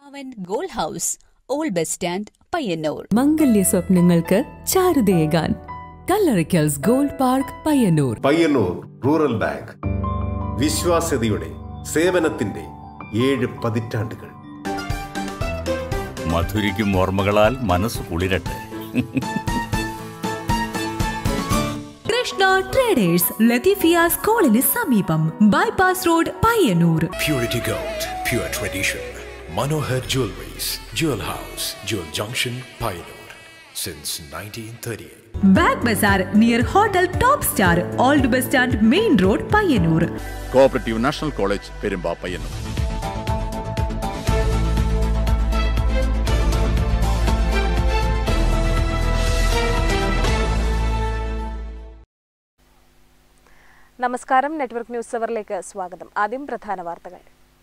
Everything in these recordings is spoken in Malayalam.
അവൻ goal house old bus stand Payyanur മംഗല്യ സ്വപ്നങ്ങൾക്ക് ചാരുതയേകാൻ Kallarikkals gold park Payyanur Payyanur rural bank വിശ്വാസ്യതയുടെ സേവനത്തിന്റെ ഏഴ് പതിറ്റാണ്ടുകൾ മധുരിക്കും ഓർമ്മകളാൽ മനസ്സ് കുളിരട്ടെ കൃഷ്ണ ട്രേഡേഴ്സ് ലത്തീഫിയ സ്കൂളിന് സമീപം bypass road Payyanur Purity Gold, pure tradition. Manohar Jewelries, Jewel House, Jewel Junction, Pioneer. Since 1938. Bag bazaar near hotel top star old bus stand main road Payyanur cooperative national college Perumba Payyanur നമസ്കാരം നെറ്റ്വർക്ക് ന്യൂസ് അവറിലേക്ക് സ്വാഗതം ആദ്യം പ്രധാന വാർത്തകൾ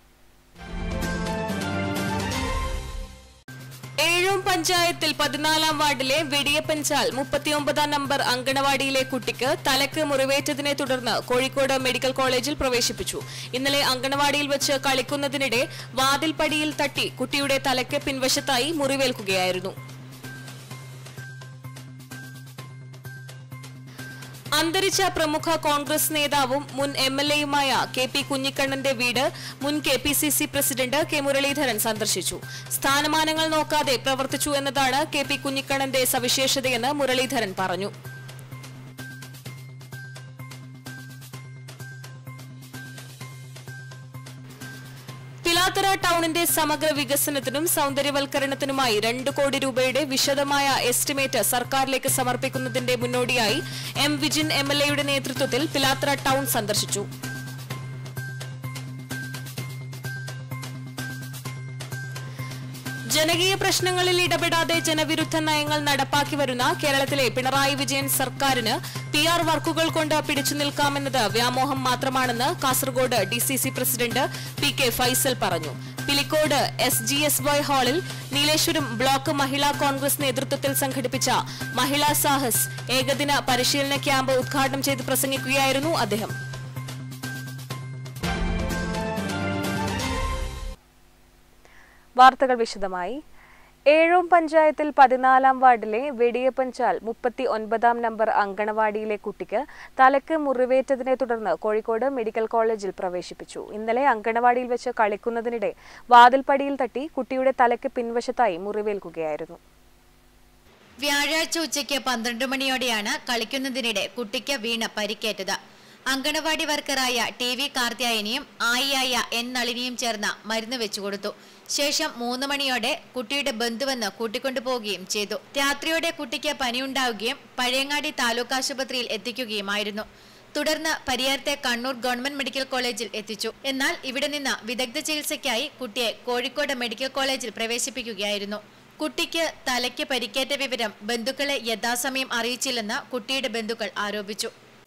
ഏഴോം പഞ്ചായത്തിൽ പതിനാലാം വാർഡിലെ വെടിയപ്പഞ്ചാൽ മുപ്പത്തിയൊമ്പതാം നമ്പർ അങ്കണവാടിയിലെ കുട്ടിക്ക് തലക്ക് മുറിവേറ്റതിനെ തുടർന്ന് കോഴിക്കോട് മെഡിക്കൽ കോളേജിൽ പ്രവേശിപ്പിച്ചു ഇന്നലെ അങ്കണവാടിയിൽ വെച്ച് കളിക്കുന്നതിനിടെ വാതിൽപ്പടിയിൽ തട്ടി കുട്ടിയുടെ തലയ്ക്ക് പിൻവശത്തായി മുറിവേൽക്കുകയായിരുന്നു അന്തരിച്ച പ്രമുഖ കോൺഗ്രസ് നേതാവും മുൻ എം എൽ എയുമായ കെ പി കുഞ്ഞിക്കണ്ണന്റെ വീട് മുൻ K P C C president K Muraleedharan സന്ദർശിച്ചു സ്ഥാനമാനങ്ങൾ നോക്കാതെ പ്രവർത്തിച്ചു എന്നതാണ് കെ പി കുഞ്ഞിക്കണ്ണന്റെ സവിശേഷതയെന്ന് മുരളീധരൻ പറഞ്ഞു പിലാത്തറ ടൗണിന്റെ സമഗ്ര വികസനത്തിനും സൗന്ദര്യവൽക്കരണത്തിനുമായി രണ്ട് കോടി രൂപയുടെ വിശദമായ എസ്റ്റിമേറ്റ് സർക്കാരിലേക്ക് സമർപ്പിക്കുന്നതിന്റെ മുന്നോടിയായി എം വിജിൻ എം എൽ എയുടെ നേതൃത്വത്തിൽ പിലാത്തറ ടൗൺ സന്ദർശിച്ചു ജനകീയ പ്രശ്നങ്ങളിൽ ഇടപെടാതെ ജനവിരുദ്ധ നയങ്ങൾ നടപ്പാക്കി വരുന്ന കേരളത്തിലെ പിണറായി വിജയൻ സർക്കാരിന് പി ആർ വർക്കുകൾ കൊണ്ട് പിടിച്ചു നിൽക്കാമെന്നത് വ്യാമോഹം മാത്രമാണെന്ന് Kasaragod D C C president P K Faisal പറഞ്ഞു Pilicode S G S Y ഹാളിൽ നീലേശ്വരം ബ്ലോക്ക് മഹിളാ കോൺഗ്രസ് നേതൃത്വത്തിൽ സംഘടിപ്പിച്ച മഹിളാ സാഹസ് ഏകദിന പരിശീലന ക്യാമ്പ് ഉദ്ഘാടനം ചെയ്ത് പ്രസംഗിക്കുകയായിരുന്നു അദ്ദേഹം വാർത്തകൾ വിശദമായി ഏഴോം പഞ്ചായത്തിൽ പതിനാലാം വാർഡിലെ വെടിയപ്പഞ്ചാൽ മുപ്പത്തി ഒൻപതാം നമ്പർ അങ്കണവാടിയിലെ കുട്ടിക്ക് തലക്ക് മുറിവേറ്റതിനെ തുടർന്ന് കോഴിക്കോട് മെഡിക്കൽ കോളേജിൽ പ്രവേശിപ്പിച്ചു ഇന്നലെ അങ്കണവാടിയിൽ വെച്ച് കളിക്കുന്നതിനിടെ വാതിൽപ്പടിയിൽ തട്ടി കുട്ടിയുടെ തലയ്ക്ക് പിൻവശത്തായി മുറിവേൽക്കുകയായിരുന്നു വ്യാഴാഴ്ച ഉച്ചയ്ക്ക് പന്ത്രണ്ട് മണിയോടെയാണ് കളിക്കുന്നതിനിടെ കുട്ടിക്ക് വീണ് പരിക്കേറ്റത് അങ്കണവാടി വർക്കറായ ടി വി കാർത്യായനിയും ആയിയായ എൻ നളിനിയും ചേർന്ന് മരുന്ന് വെച്ചുകൊടുത്തു ശേഷം മൂന്ന് മണിയോടെ കുട്ടിയുടെ ബന്ധുവെന്ന് കൂട്ടിക്കൊണ്ടുപോവുകയും ചെയ്തു രാത്രിയോടെ കുട്ടിക്ക് പനിയുണ്ടാവുകയും പഴയങ്ങാടി താലൂക്ക് ആശുപത്രിയിൽ എത്തിക്കുകയുമായിരുന്നു തുടർന്ന് പരിയാരത്തെ കണ്ണൂർ ഗവൺമെന്റ് മെഡിക്കൽ കോളേജിൽ എത്തിച്ചു എന്നാൽ ഇവിടെ നിന്ന് വിദഗ്ധ ചികിത്സയ്ക്കായി കുട്ടിയെ കോഴിക്കോട് മെഡിക്കൽ കോളേജിൽ പ്രവേശിപ്പിക്കുകയായിരുന്നു കുട്ടിക്ക് തലയ്ക്ക് പരിക്കേറ്റ വിവരം ബന്ധുക്കളെ യഥാസമയം അറിയിച്ചില്ലെന്ന് കുട്ടിയുടെ ബന്ധുക്കൾ ആരോപിച്ചു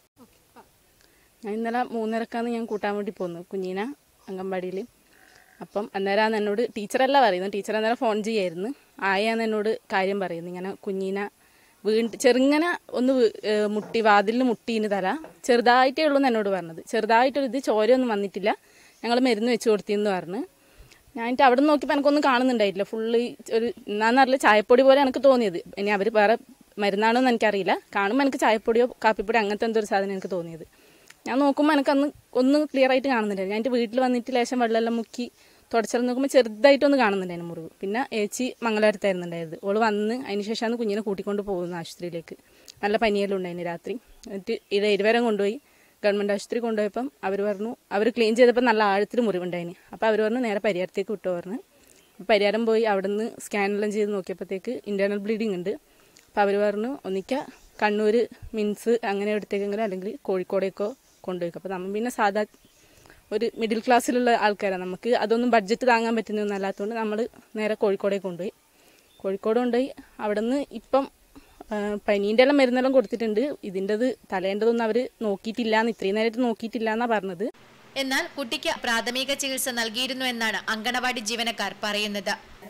ഞാൻ ഇന്നലെ മൂന്നരക്കാന്ന് ഞാൻ കൂട്ടാൻ വേണ്ടി പോന്നു കുഞ്ഞീന അംഗൻവാടിയിൽ അപ്പം അന്നേരം എന്നോട് ടീച്ചറല്ല പറയുന്നത് ടീച്ചർ അന്നേരം ഫോൺ ചെയ്യായിരുന്നു ആയാന്ന് എന്നോട് കാര്യം പറയുന്നു ഇങ്ങനെ കുഞ്ഞീന വീണ്ട് ചെറുങ്ങനെ ഒന്ന് വീ- ഏഹ് മുട്ടി വാതിലിൽ മുട്ടീന് തല ചെറുതായിട്ടേ ഉള്ളൂ എന്ന് എന്നോട് പറഞ്ഞത് ചെറുതായിട്ടൊരു ഇത് ചോരയൊന്നും വന്നിട്ടില്ല ഞങ്ങൾ മരുന്ന് വെച്ച് കൊടുത്തിന്ന് പറഞ്ഞു ഞാൻ എന്നിട്ട് അവിടെ നിന്ന് നോക്കിയപ്പോൾ എനിക്കൊന്നും കാണുന്നുണ്ടായിട്ടില്ല ഫുള്ള് ഒരു എന്നാന്നറിയില്ല ചായപ്പൊടി പോലെ എനിക്ക് തോന്നിയത് ഇനി അവർ വേറെ മരുന്നാണോ എന്ന് എനിക്കറിയില്ല കാണുമ്പോൾ എനിക്ക് ചായപ്പൊടിയോ കാപ്പിപ്പൊടിയോ അങ്ങനത്തെ എന്തോ ഒരു സാധനം എനിക്ക് തോന്നിയത് ഞാൻ നോക്കുമ്പോൾ എനിക്ക് അന്ന് ഒന്നും ക്ലിയർ ആയിട്ട് കാണുന്നുണ്ടായിരുന്നു ഞാൻ എൻ്റെ വീട്ടിൽ വന്നിട്ട് ലേശം വെള്ളമെല്ലാം മുക്കി തുടച്ചെല്ലാം നോക്കുമ്പോൾ ചെറുതായിട്ടൊന്ന് കാണുന്നുണ്ടായിരുന്നു മുറിവ് പിന്നെ ഏച്ചി മംഗലാപുരത്തായിരുന്നുണ്ടായത് ഓള് വന്ന് അതിന് ശേഷമാണ് കുഞ്ഞിനെ കൂട്ടിക്കൊണ്ട് പോകുന്നത് ആശുപത്രിയിലേക്ക് നല്ല പനിയെല്ലാം ഉണ്ടായിരുന്നു രാത്രി എന്നിട്ട് ഇവിടെ ഇരുവരം കൊണ്ടുപോയി ഗവൺമെൻറ് ആശുപത്രി കൊണ്ടുപോയപ്പം അവർ പറഞ്ഞു അവർ ക്ലീൻ ചെയ്തപ്പോൾ നല്ല ആഴത്തിൽ മുറിവുണ്ടായിന് അപ്പോൾ അവർ പറഞ്ഞു നേരെ പരിഹാരത്തേക്ക് വിട്ടു പറഞ്ഞു അപ്പോൾ പരിഹാരം പോയി അവിടെ നിന്ന് സ്കാനെല്ലാം ചെയ്ത് നോക്കിയപ്പോഴത്തേക്ക് ഇൻറ്റേർണൽ ബ്ലീഡിങ് ഉണ്ട് അപ്പോൾ അവർ പറഞ്ഞു ഒന്നിക്ക കണ്ണൂർ മിൻസ് അങ്ങനെ എടുത്തേക്കെങ്കിലും അല്ലെങ്കിൽ കോഴിക്കോടേക്കോ കൊണ്ടുപോയിക്കും അപ്പോൾ നമ്മൾ പിന്നെ സാധാ ഒരു മിഡിൽ ക്ലാസ്സിലുള്ള ആൾക്കാരാണ് നമുക്ക് അതൊന്നും ബഡ്ജറ്റ് താങ്ങാൻ പറ്റുന്നതൊന്നും അല്ലാത്തതുകൊണ്ട് നമ്മൾ നേരെ കോഴിക്കോടേക്ക് കൊണ്ടുപോയി കോഴിക്കോട് കൊണ്ടുപോയി അവിടെ നിന്ന് ഇപ്പം പനീൻ്റെ എല്ലാം മരുന്നെല്ലാം കൊടുത്തിട്ടുണ്ട് ഇതിൻ്റെത് തലേണ്ടതൊന്നും അവർ നോക്കിയിട്ടില്ല എന്ന് ഇത്രയും നേരമായിട്ട് നോക്കിയിട്ടില്ല എന്നാണ് പറഞ്ഞത് എന്നാൽ കുട്ടിക്ക് പ്രാഥമിക ചികിത്സ നൽകിയിരുന്നു എന്നാണ് അങ്കണവാടി ജീവനക്കാർ പറയുന്നത്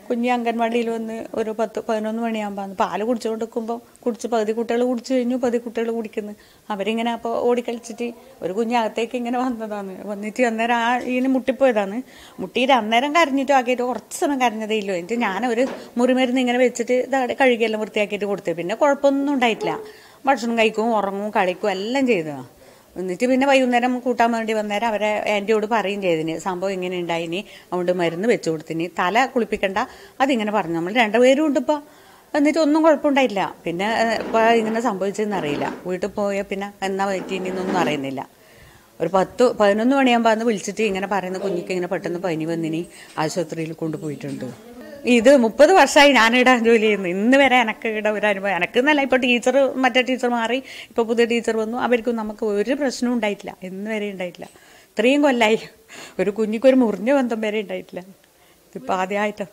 കുഞ്ഞി അംഗൻവാടിയിൽ വന്ന് ഒരു പത്ത് പതിനൊന്ന് മണിയാകുമ്പോൾ പാല് കുടിച്ചു കൊടുക്കുമ്പോൾ കുടിച്ച് പകുതി കുട്ടികൾ കുടിച്ചു കഴിഞ്ഞു പകുതി കുട്ടികൾ കുടിക്കുന്നു അവരിങ്ങനെ അപ്പോൾ ഓടിക്കളിച്ചിട്ട് ഒരു കുഞ്ഞകത്തേക്ക് ഇങ്ങനെ വന്നതാണ് വന്നിട്ട് അന്നേരം ആ ഇതിന് മുട്ടിപ്പോയതാണ് മുട്ടിയിട്ട് അന്നേരം കരഞ്ഞിട്ടും ആക്കിയിട്ട് കുറച്ച് സമയം കരഞ്ഞതേ ഇല്ലു എന്നിട്ട് ഞാനൊരു മുറിമരുന്ന് ഇങ്ങനെ വെച്ചിട്ട് ഇതാടെ കഴുകിയെല്ലാം വൃത്തിയാക്കിയിട്ട് കൊടുത്തു പിന്നെ കുഴപ്പമൊന്നും ഉണ്ടായിട്ടില്ല ഭക്ഷണം കഴിക്കും ഉറങ്ങും കളിക്കും എല്ലാം ചെയ്തതാണ് എന്നിട്ട് പിന്നെ വൈകുന്നേരം കൂട്ടാൻ വേണ്ടി വന്നേരം അവരെ ആൻറ്റിയോട് പറയും ചെയ്തിന് സംഭവം ഇങ്ങനെ ഉണ്ടായിനി അതുകൊണ്ട് മരുന്ന് വെച്ച് കൊടുത്തിന് തല കുളിപ്പിക്കണ്ട അതിങ്ങനെ പറഞ്ഞു നമ്മൾ രണ്ടുപേരും ഉണ്ട് ഇപ്പോൾ എന്നിട്ട് ഒന്നും കുഴപ്പമുണ്ടായില്ല പിന്നെ ഇപ്പോൾ ഇങ്ങനെ സംഭവിച്ചതെന്ന് അറിയില്ല വീട്ടിൽ പോയാൽ പിന്നെ എന്നാ പറ്റിയെന്നൊന്നും അറിയുന്നില്ല ഒരു പത്ത് പതിനൊന്ന് മണിയാകുമ്പോൾ അന്ന് വിളിച്ചിട്ട് ഇങ്ങനെ പറയുന്ന കുഞ്ഞിക്ക് ഇങ്ങനെ പെട്ടെന്ന് പനി വന്നിനി ആശുപത്രിയിൽ കൊണ്ടുപോയിട്ടുണ്ട് ഇത് മുപ്പത് വർഷമായി ഞാനിവിടെ ജോലി ചെയ്യുന്നു ഇന്ന് വരെ എനക്ക് ഇവിടെ ഒരു അനുഭവം എനക്ക് എന്നല്ല ഇപ്പോൾ ടീച്ചർ മറ്റേ ടീച്ചർ മാറി ഇപ്പോൾ പുതിയ ടീച്ചർ വന്നു അവർക്കും നമുക്ക് ഒരു പ്രശ്നവും ഉണ്ടായിട്ടില്ല ഇന്ന് വരെ ഉണ്ടായിട്ടില്ല ഇത്രയും കൊല്ലായി ഒരു കുഞ്ഞിക്കൊരു മുറിഞ്ഞ ബന്ധം വരെ ഉണ്ടായിട്ടില്ല ഇതിപ്പോൾ ആദ്യമായിട്ട്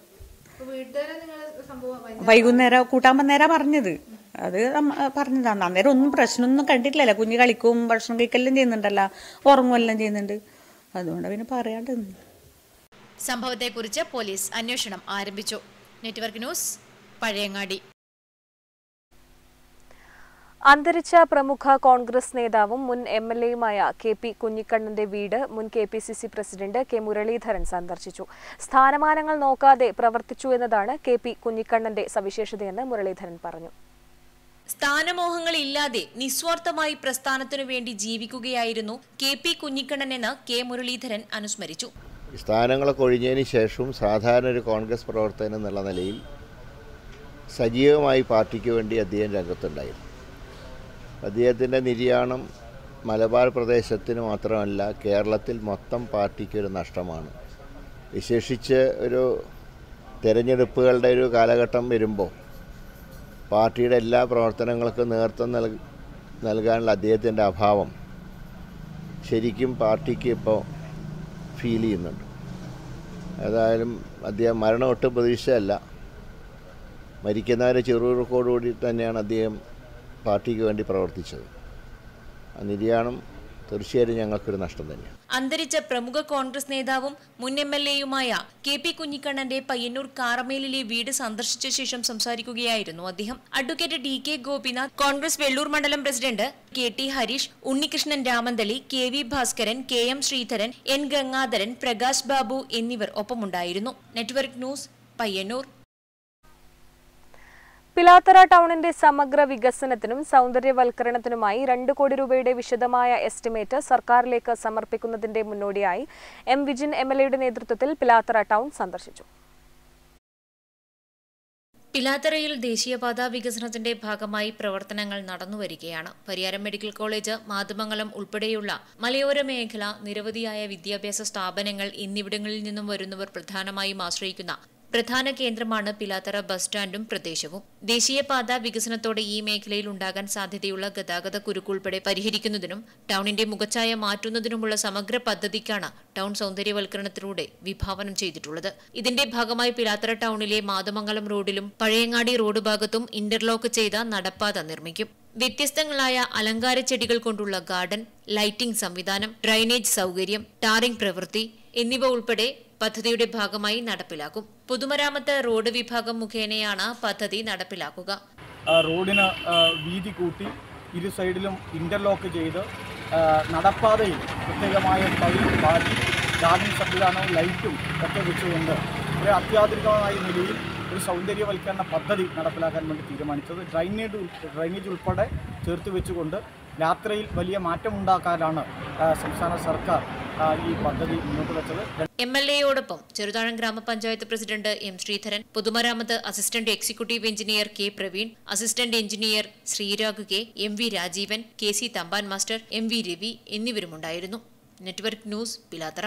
വൈകുന്നേരം കൂട്ടാൻ വന്നേരാ പറഞ്ഞത് അത് നമ്മ- പറഞ്ഞതാണ് അന്നേരം ഒന്നും പ്രശ്നമൊന്നും കണ്ടിട്ടില്ലല്ലോ കുഞ്ഞ് കളിക്കും ഭക്ഷണം കഴിക്കെല്ലാം ചെയ്യുന്നുണ്ടല്ലോ ഉറങ്ങുമെല്ലാം ചെയ്യുന്നുണ്ട് അതുകൊണ്ട് പിന്നെ പറയാണ്ട് നിന്നു. സംഭവത്തെക്കുറിച്ച് പോലീസ് അന്വേഷണം ആരംഭിച്ചു നെറ്റ്വർക്ക് ന്യൂസ് പഴയങ്ങാടി അന്തരിച്ച പ്രമുഖ കോൺഗ്രസ് നേതാവും മുൻ എം എൽ എയുമായ കെ പി കുഞ്ഞിക്കണ്ണന്റെ വീട് മുൻ K P C C president K Muraleedharan സന്ദർശിച്ചു സ്ഥാനമാനങ്ങൾ നോക്കാതെ പ്രവർത്തിച്ചു എന്നതാണ് കെ പി കുഞ്ഞിക്കണ്ണന്റെ സവിശേഷതയെന്ന് മുരളീധരൻ പറഞ്ഞു സ്ഥാനമോഹങ്ങളില്ലാതെ നിസ്വാർത്ഥമായി പ്രസ്ഥാനത്തിനു വേണ്ടി ജീവിക്കുകയായിരുന്നു കെ പി കുഞ്ഞിക്കണ്ണൻ എന്ന് കെ മുരളീധരൻ അനുസ്മരിച്ചു സ്ഥാനങ്ങളൊക്കെ ഒഴിഞ്ഞതിന് ശേഷവും സാധാരണ ഒരു കോൺഗ്രസ് പ്രവർത്തകൻ എന്നുള്ള നിലയിൽ സജീവമായി പാർട്ടിക്ക് വേണ്ടി അദ്ദേഹം രംഗത്തുണ്ടായിരുന്നു അദ്ദേഹത്തിൻ്റെ നിര്യാണം മലബാർ പ്രദേശത്തിന് മാത്രമല്ല കേരളത്തിൽ മൊത്തം പാർട്ടിക്ക് ഒരു നഷ്ടമാണ് വിശേഷിച്ച് ഒരു തിരഞ്ഞെടുപ്പുകളുടെ ഒരു കാലഘട്ടം വരുമ്പോൾ പാർട്ടിയുടെ എല്ലാ പ്രവർത്തനങ്ങൾക്കും നേതൃത്വം നൽ നൽകാനുള്ള അദ്ദേഹത്തിൻ്റെ അഭാവം ശരിക്കും പാർട്ടിക്ക് ഇപ്പോൾ ഫീൽ ചെയ്യുന്നുണ്ട് ഏതായാലും അദ്ദേഹം മരണം ഒട്ടും പ്രതീക്ഷയല്ല മരിക്കുന്നവരെ ചെറുകൂടി തന്നെയാണ് അദ്ദേഹം പാർട്ടിക്ക് വേണ്ടി പ്രവർത്തിച്ചത് ആ നിര്യാണം തീർച്ചയായും ഞങ്ങൾക്കൊരു നഷ്ടം തന്നെയാണ് അന്തരിച്ച പ്രമുഖ കോൺഗ്രസ് നേതാവും മുൻ എം എൽ എയുമായ കെ പി കുഞ്ഞിക്കണ്ണന്റെ പയ്യന്നൂർ കാറമേലിലെ വീട് സന്ദർശിച്ച ശേഷം സംസാരിക്കുകയായിരുന്നു അദ്ദേഹം advocate D K Gopinath Congress Vellur മണ്ഡലം president K T Harish Unnikrishnan Ramanthali K V Bhaskaran K M Sreedharan N Gangadharan Prakash Babu എന്നിവർ ഒപ്പമുണ്ടായിരുന്നു നെറ്റ്വർക്ക് ന്യൂസ് പയ്യന്നൂർ പിലാത്തറ ടൗണിന്റെ സമഗ്ര വികസനത്തിനും സൗന്ദര്യവൽക്കരണത്തിനുമായി രണ്ട് കോടി രൂപയുടെ വിശദമായ എസ്റ്റിമേറ്റ് സർക്കാരിലേക്ക് സമർപ്പിക്കുന്നതിന്റെ മുന്നോടിയായി എം വിജിൻ എം എൽ എയുടെ നേതൃത്വത്തിൽ പിലാത്തറ ടൗൺ സന്ദർശിച്ചു പിലാത്തറയിൽ ദേശീയപാത വികസനത്തിന്റെ ഭാഗമായി പ്രവർത്തനങ്ങൾ നടന്നുവരികയാണ് പരിയാരം മെഡിക്കൽ കോളേജ് മാതമംഗലം ഉൾപ്പെടെയുള്ള മലയോര മേഖല നിരവധിയായ വിദ്യാഭ്യാസ സ്ഥാപനങ്ങൾ എന്നിവിടങ്ങളിൽ നിന്നും വരുന്നവർ പ്രധാനമായും ആശ്രയിക്കുന്ന പ്രധാന കേന്ദ്രമാണ് പിലാത്തറ ബസ് സ്റ്റാൻഡും പ്രദേശവും ദേശീയപാത വികസനത്തോടെ ഈ മേഖലയിൽ ഉണ്ടാകാൻ സാധ്യതയുള്ള ഗതാഗത കുരുക്കുൾപ്പെടെ പരിഹരിക്കുന്നതിനും ടൗണിന്റെ മുഖച്ഛായ മാറ്റുന്നതിനുമുള്ള സമഗ്ര പദ്ധതിക്കാണ് ടൗൺ സൗന്ദര്യവൽക്കരണത്തിലൂടെ വിഭാവനം ചെയ്തിട്ടുള്ളത് ഇതിന്റെ ഭാഗമായി പിലാത്തറ ടൗണിലെ മാതമംഗലം റോഡിലും പഴയങ്ങാടി റോഡ് ഭാഗത്തും ഇന്റർലോക്ക് ചെയ്ത നടപ്പാത നിർമ്മിക്കും വ്യത്യസ്തങ്ങളായ അലങ്കാര ചെടികൾ കൊണ്ടുള്ള ഗാർഡൻ ലൈറ്റിംഗ് സംവിധാനം ഡ്രൈനേജ് സൗകര്യം ടാറിംഗ് പ്രവൃത്തി എന്നിവ ഉൾപ്പെടെ പദ്ധതിയുടെ ഭാഗമായി നടപ്പിലാക്കും പൊതുമരാമത്ത് റോഡ് വിഭാഗം മുഖേനയാണ് പദ്ധതി നടപ്പിലാക്കുക ആ, റോഡിന് ആ, വീതി കൂട്ടി ഇരു സൈഡിലും ഇന്റർലോക്ക് ചെയ്ത് ആ, നടപ്പാതയിൽ പ്രത്യേകമായ ടൈൽ ബാക്കി ഗാർഡൻ സംവിധാനവും ലൈറ്റും ഒക്കെ വെച്ചുകൊണ്ട് ഒരു അത്യാധുനികമായ നിലയിൽ ഒരു സൗന്ദര്യവൽക്കരണ പദ്ധതി നടപ്പിലാക്കാൻ വേണ്ടി തീരുമാനിച്ചത് ഡ്രൈനേജ് ഉൾ- ഡ്രൈനേജ് ഉൾപ്പെടെ ചേർത്ത് വെച്ചുകൊണ്ട് യാത്രയിൽ വലിയ മാറ്റമുണ്ടാക്കാനാണ് ആ, സംസ്ഥാന സർക്കാർ ആ, ഈ പദ്ധതി മുന്നോട്ട് വെച്ചത് എം എൽ എയോടൊപ്പം ചെറുതാഴം ഗ്രാമപഞ്ചായത്ത് പ്രസിഡന്റ് എം ശ്രീധരൻ പൊതുമരാമത്ത് assistant executive engineer K Praveen assistant engineer Sreerag K M V Rajeevan K C Thampan master M V Ravi എന്നിവരുമുണ്ടായിരുന്നു നെറ്റ്വർക്ക് ന്യൂസ് പിലാത്തറ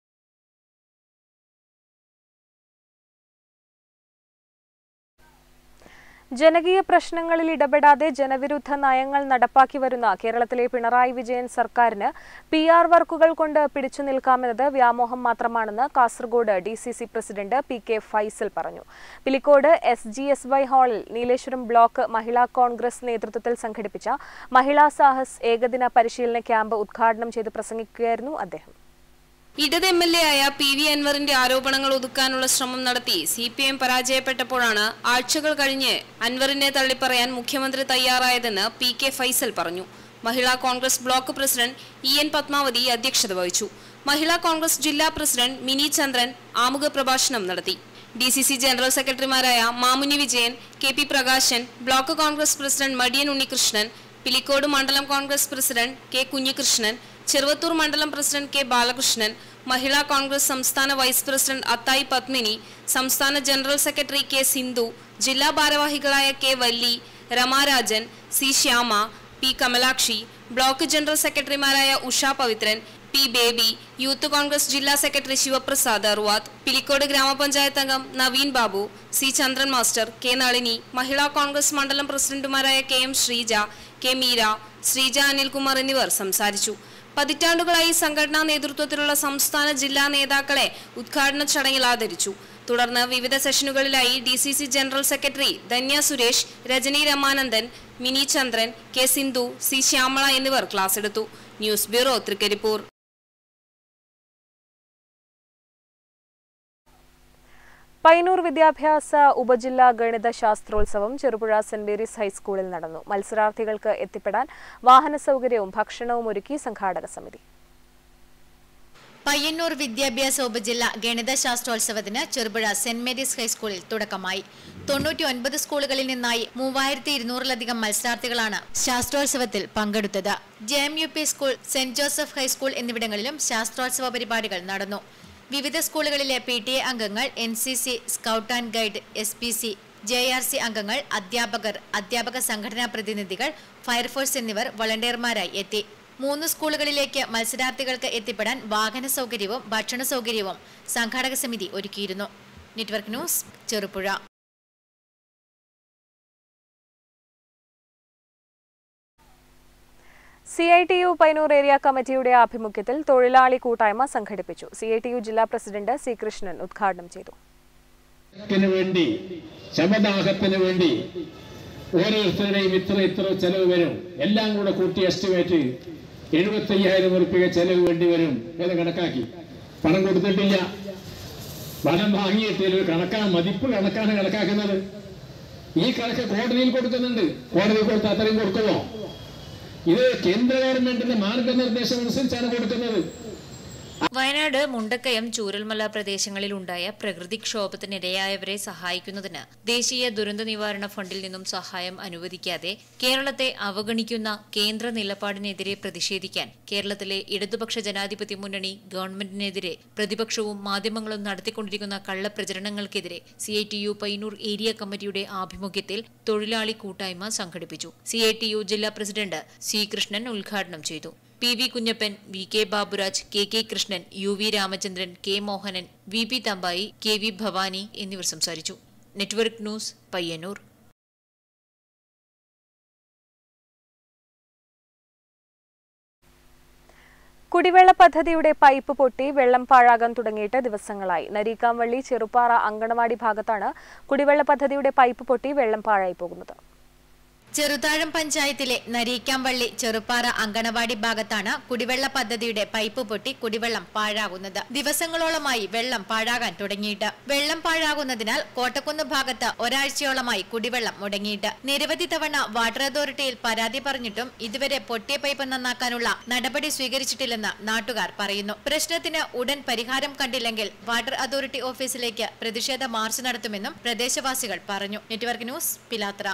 ജനകീയ പ്രശ്നങ്ങളിൽ ഇടപെടാതെ ജനവിരുദ്ധ നയങ്ങൾ നടപ്പാക്കി വരുന്ന കേരളത്തിലെ പിണറായി വിജയൻ സർക്കാരിന് പി ആർ വർക്കുകൾ കൊണ്ട് പിടിച്ചു നിൽക്കാമെന്നത് വ്യാമോഹം മാത്രമാണെന്ന് Kasaragod D C C president P K Faisal പറഞ്ഞു Pilicode S G S Y ഹാളിൽ നീലേശ്വരം ബ്ലോക്ക് മഹിളാ കോൺഗ്രസ് നേതൃത്വത്തിൽ സംഘടിപ്പിച്ച മഹിളാ സാഹസ് ഏകദിന പരിശീലന ക്യാമ്പ് ഉദ്ഘാടനം ചെയ്ത് പ്രസംഗിക്കുകയായിരുന്നു അദ്ദേഹം ഇടത് എം എൽ എ ആയ പി വി അൻവറിന്റെ ആരോപണങ്ങൾ ഒതുക്കാനുള്ള ശ്രമം നടത്തി സി പി എം പരാജയപ്പെട്ടപ്പോഴാണ് ആഴ്ചകൾ കഴിഞ്ഞ് അൻവറിനെ തള്ളിപ്പറയാൻ മുഖ്യമന്ത്രി തയ്യാറായതെന്ന് പി കെ ഫൈസൽ പറഞ്ഞു Mahila Congress block president E N Padmavathi അധ്യക്ഷത വഹിച്ചു മഹിളാ കോൺഗ്രസ് ജില്ലാ പ്രസിഡന്റ് മിനി ചന്ദ്രൻ ആമുഖ പ്രഭാഷണം നടത്തി ഡി സി സി ജനറൽ സെക്രട്ടറിമാരായ Mamuni Vijayan K P Prakashan block Congress president Madiyan Unnikrishnan Pilicode മണ്ഡലം കോൺഗ്രസ് പ്രസിഡന്റ് കെ കുഞ്ഞികൃഷ്ണൻ ചെറുവത്തൂർ മണ്ഡലം പ്രസിഡന്റ് കെ ബാലകൃഷ്ണൻ മഹിളാ കോൺഗ്രസ് സംസ്ഥാന വൈസ് പ്രസിഡന്റ് അത്തായി പത്മിനി സംസ്ഥാന ജനറൽ സെക്രട്ടറി കെ സിന്ധു ജില്ലാ ഭാരവാഹികളായ K Valli Ramarajan C Shyama P Kamalakshi block general സെക്രട്ടറിമാരായ ഉഷ പവിത്രൻ പി ബേബി യൂത്ത് കോൺഗ്രസ് ജില്ലാ സെക്രട്ടറി ശിവപ്രസാദ് അറുവാത്ത് പിലിക്കോട് ഗ്രാമപഞ്ചായത്ത് അംഗം Naveen Babu C Chandran master K Nalini Mahila Congress മണ്ഡലം പ്രസിഡന്റുമാരായ K M Sreeja K Meera Sreeja Anilkumar എന്നിവർ സംസാരിച്ചു പതിറ്റാണ്ടുകളായി സംഘടനാ നേതൃത്വത്തിലുള്ള സംസ്ഥാന ജില്ലാ നേതാക്കളെ ഉദ്ഘാടന ചടങ്ങിൽ ആദരിച്ചു തുടർന്ന് വിവിധ സെഷനുകളിലായി D C C general secretary Dhanya Suresh Rajani Ramanandan Mini Chandran K Sindhu C Shyamala എന്നിവർ ക്ലാസ് എടുത്തു ന്യൂസ് ബ്യൂറോ തൃക്കരിപ്പൂർ പയ്യന്നൂർ വിദ്യാഭ്യാസ ഉപജില്ലാ ഗണിത ശാസ്ത്രോത്സവം ചെറുപുഴ സെന്റ് മേരീസ് ഹൈസ്കൂളിൽ നടന്നു മത്സരാർത്ഥികൾക്ക് എത്തിപ്പെടാൻ വാഹന സൗകര്യവും ഭക്ഷണവും ഒരുക്കി സംഘാടക സമിതി പയ്യന്നൂർ വിദ്യാഭ്യാസ ഉപജില്ല ഗണിത ശാസ്ത്രോത്സവത്തിന് ചെറുപുഴ സെന്റ് മേരീസ് ഹൈസ്കൂളിൽ തുടക്കമായി തൊണ്ണൂറ്റി ഒൻപത് സ്കൂളുകളിൽ നിന്നായി മൂവായിരത്തി ഇരുന്നൂറിലധികം മത്സരാർത്ഥികളാണ് ശാസ്ത്രോത്സവത്തിൽ പങ്കെടുത്തത് J M U P school saint Joseph high school എന്നിവിടങ്ങളിലും ശാസ്ത്രോത്സവ പരിപാടികൾ നടന്നു വിവിധ സ്കൂളുകളിലെ പി ടി എ അംഗങ്ങൾ N C C scout and guide S P C J R C അംഗങ്ങൾ അധ്യാപകർ അധ്യാപക സംഘടനാ പ്രതിനിധികൾ ഫയർഫോഴ്സ് എന്നിവർ വളണ്ടിയർമാരായി എത്തി മൂന്ന് സ്കൂളുകളിലേക്ക് മത്സരാർത്ഥികൾക്ക് എത്തിപ്പെടാൻ വാഹന സൗകര്യവും ഭക്ഷണ സൗകര്യവും സംഘാടക സമിതി ഒരുക്കിയിരുന്നു network news Cherupuzha C I T U Painur area കമ്മിറ്റിയുടെ ആഭിമുഖ്യത്തിൽ തൊഴിലാളി കൂട്ടായ്മ സംഘടിപ്പിച്ചു സി ഐ ടി യു ജില്ലാ പ്രസിഡന്റ് സി കൃഷ്ണൻ ഉദ്ഘാടനം ചെയ്തു ത്തിന് വേണ്ടി ശമദാഹത്തിന് വേണ്ടി ഓരോരുത്തരുടെയും ഇത്ര ഇത്ര ചെലവ് വരും എല്ലാം കൂടെ കൂട്ടി എസ്റ്റിമേറ്റ് എഴുപത്തി അയ്യായിരം ഉറുപ്പിക ചെലവ് വേണ്ടി വരും എന്ന് കണക്കാക്കി പണം കൊടുത്തിട്ടില്ല പണം വാങ്ങിയിട്ടില്ല ഒരു കണക്കാണ് മതിപ്പ് കണക്കാണ് കണക്കാക്കുന്നത് ഈ കണക്ക് കോടതിയിൽ കൊടുക്കുന്നുണ്ട് കോടതി കൊടുത്ത് അത്രയും കൊടുക്കുമോ ഇത് കേന്ദ്ര ഗവൺമെന്റിന്റെ മാർഗനിർദ്ദേശം അനുസരിച്ചാണ് കൊടുക്കുന്നത് വയനാട് മുണ്ടക്കയം ചൂരൽമല പ്രദേശങ്ങളിൽ ഉണ്ടായ പ്രകൃതിക്ഷോഭത്തിനിരയായവരെ സഹായിക്കുന്നതിന് ദേശീയ ദുരന്ത നിവാരണ ഫണ്ടിൽ നിന്നും സഹായം അനുവദിക്കാതെ കേരളത്തെ അവഗണിക്കുന്ന കേന്ദ്ര നിലപാടിനെതിരെ പ്രതിഷേധിക്കാൻ കേരളത്തിലെ ഇടതുപക്ഷ ജനാധിപത്യ മുന്നണി ഗവൺമെന്റിനെതിരെ പ്രതിപക്ഷവും മാധ്യമങ്ങളും നടത്തിക്കൊണ്ടിരിക്കുന്ന കള്ളപ്രചരണങ്ങൾക്കെതിരെ C I T U Payyanur area കമ്മിറ്റിയുടെ ആഭിമുഖ്യത്തിൽ തൊഴിലാളി കൂട്ടായ്മ സംഘടിപ്പിച്ചു സി ഐ ടി യു ജില്ലാ പ്രസിഡന്റ് സി കൃഷ്ണൻ ഉദ്ഘാടനം ചെയ്തു P V Kunhappan V K Baburaj K K Krishnan U V Ramachandran K Mohanan V P Thampayi K V Bhavani എന്നിവർ സംസാരിച്ചു നെറ്റ്വർക്ക് ന്യൂസ് പയ്യന്നൂർ കുടിവെള്ള പദ്ധതിയുടെ പൈപ്പ് പൊട്ടി വെള്ളം പാഴാകാൻ തുടങ്ങിയിട്ട് ദിവസങ്ങളായി നരീക്കാംവള്ളി ചെറുപ്പാറ അങ്കണവാടി ഭാഗത്താണ് കുടിവെള്ള പദ്ധതിയുടെ പൈപ്പ് പൊട്ടി വെള്ളം പാഴായി പോകുന്നത് ചെറുതാഴം പഞ്ചായത്തിലെ നരീക്കാംവള്ളി ചെറുപ്പാറ അങ്കണവാടി ഭാഗത്താണ് കുടിവെള്ള പദ്ധതിയുടെ പൈപ്പ് പൊട്ടി കുടിവെള്ളം പാഴാകുന്നത് ദിവസങ്ങളോളമായി വെള്ളം പാഴാകാൻ തുടങ്ങിയിട്ട് വെള്ളം പാഴാകുന്നതിനാൽ കോട്ടക്കുന്ന് ഭാഗത്ത് ഒരാഴ്ചയോളമായി കുടിവെള്ളം മുടങ്ങിയിട്ട് നിരവധി തവണ വാട്ടർ അതോറിറ്റിയിൽ പരാതി പറഞ്ഞിട്ടും ഇതുവരെ പൊട്ടിയ പൈപ്പ് നന്നാക്കാനുള്ള നടപടി സ്വീകരിച്ചിട്ടില്ലെന്ന് നാട്ടുകാർ പറയുന്നു പ്രശ്നത്തിന് ഉടൻ പരിഹാരം കണ്ടില്ലെങ്കിൽ വാട്ടർ അതോറിറ്റി ഓഫീസിലേക്ക് പ്രതിഷേധ മാർച്ച് നടത്തുമെന്നും പ്രദേശവാസികൾ പറഞ്ഞു നെറ്റ്വർക്ക് ന്യൂസ് പിലാത്ര